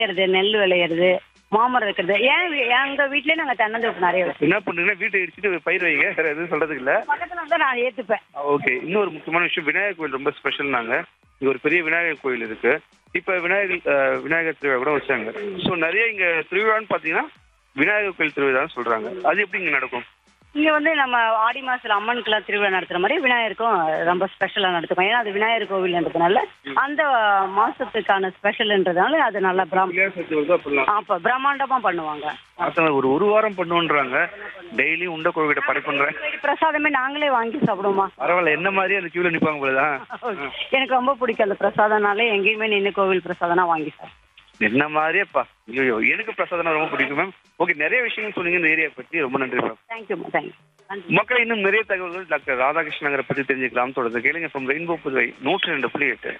விளையிறது நெல் விளையிறது மாமரம் இருக்கிறது ஏன் வீ- எங்க வீட்லயே நாங்க தென்னந்தோப்பு நிறைய வச்சிருக்கோம். என்ன பண்ணுங்கன்னா வீட்டை இடிச்சிட்டு பயிர் வைங்க வேற எதுவும் சொல்றதுக்கு இல்ல பக்கத்துல வந்து நான் ஏத்துப்பேன் ஓகே இன்னொரு முக்கியமான விஷயம் விநாயகர் கோயில் ரொம்ப ஸ்பெஷல் நாங்க இங்க ஒரு பெரிய விநாயகர் கோயில் இருக்கு இப்ப விநாயகர் அஹ், விநாயகர் திருவிழா கூட வச்சாங்க ஸோ நிறைய இங்க திருவிழான்னு பாத்தீங்கன்னா விநாயகர் கோயில் திருவிழான்னு சொல்றாங்க அது எப்படி இங்க நடக்கும் இங்க வந்து நம்ம ஆடி மாசத்துல அம்மனுக்குலாம் திருவிழா நடத்துற மாதிரி விநாயகருக்கும் ரொம்ப ஸ்பெஷலா நடத்துக்கோம் ஏன்னா அது விநாயகர் கோவில்ன்றதுனால அந்த மாசத்துக்கான ஸ்பெஷல்ன்றதுனால அது நல்லா பிரம் பிள்ளையார் சதுர்த்தி வருது அப்படிலாம் அப்ப பிரம்மாண்டமா பண்ணுவாங்க அத்தனை ஒரு ஒரு வாரம் பண்ணுன்றாங்க டெய்லி உண்ட கோவிட்ட படைப்பண்றேன் பிரசாதமே நாங்களே வாங்கி சாப்பிடுவோமா பரவாயில்ல என்ன மாதிரி அந்த கியூல நிப்பாங்க போலதான் எனக்கு ரொம்ப பிடிக்கும் அந்த பிரசாதம்னாலே எங்கேயுமே நின்று கோவில் பிரசாதம்னா வாங்கி சாப்பிடுவேன் என்ன மாதிரியே அப்பா ஐயோ எனக்கு பிரசாதம் ரொம்ப பிடிக்கும் மேம் ஓகே நிறைய விஷயங்கள் சொன்னீங்க இந்த ஏரியா பத்தி ரொம்ப நன்றி மேம் தேங்க்யூ தேங்க்யூ நன்றி மக்கள் இன்னும் நிறைய தகவல்கள் டாக்டர் ராதாகிருஷ்ணங்கரை பத்தி தெரிஞ்சுக்கலாம் தொடர்ந்து கேளுங்க ஃப்ரம் ரெயின்போ புதுவை நூற்றி ரெண்டு புள்ளி எட்டு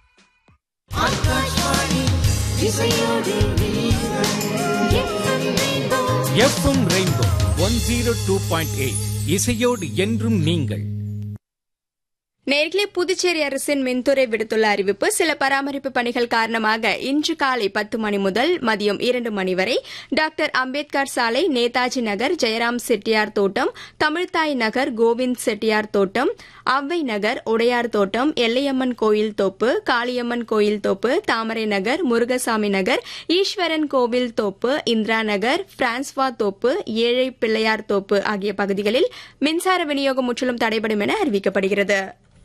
FM rainbow one zero two point eight இசையோடு என்றும் நீங்கள் நேர்களே புதுச்சேரி அரசின் மின்துறை விடுத்துள்ள அறிவிப்பு சில பராமரிப்பு பணிகள் காரணமாக இன்று காலை பத்து மணி முதல் மதியம் இரண்டு மணி வரை டாக்டர் அம்பேத்கர் சாலை நேதாஜி நகர் ஜெயராம் செட்டியார் தோட்டம் தமிழ்தாய் நகர் கோவிந்த் செட்டியார் தோட்டம் அவ்வை நகர் உடையார் தோட்டம் எல்லையம்மன் கோயில் தோப்பு காளியம்மன் கோயில் தோப்பு தாமரை நகர் முருகசாமி நகர் ஈஸ்வரன் கோவில் தோப்பு இந்திரா நகர் பிரான்ஸ்வா தோப்பு ஏழை பிள்ளையார் தோப்பு ஆகிய பகுதிகளில் மின்சார விநியோகம் முற்றிலும் தடைபடும் என அறிவிக்கப்படுகிறது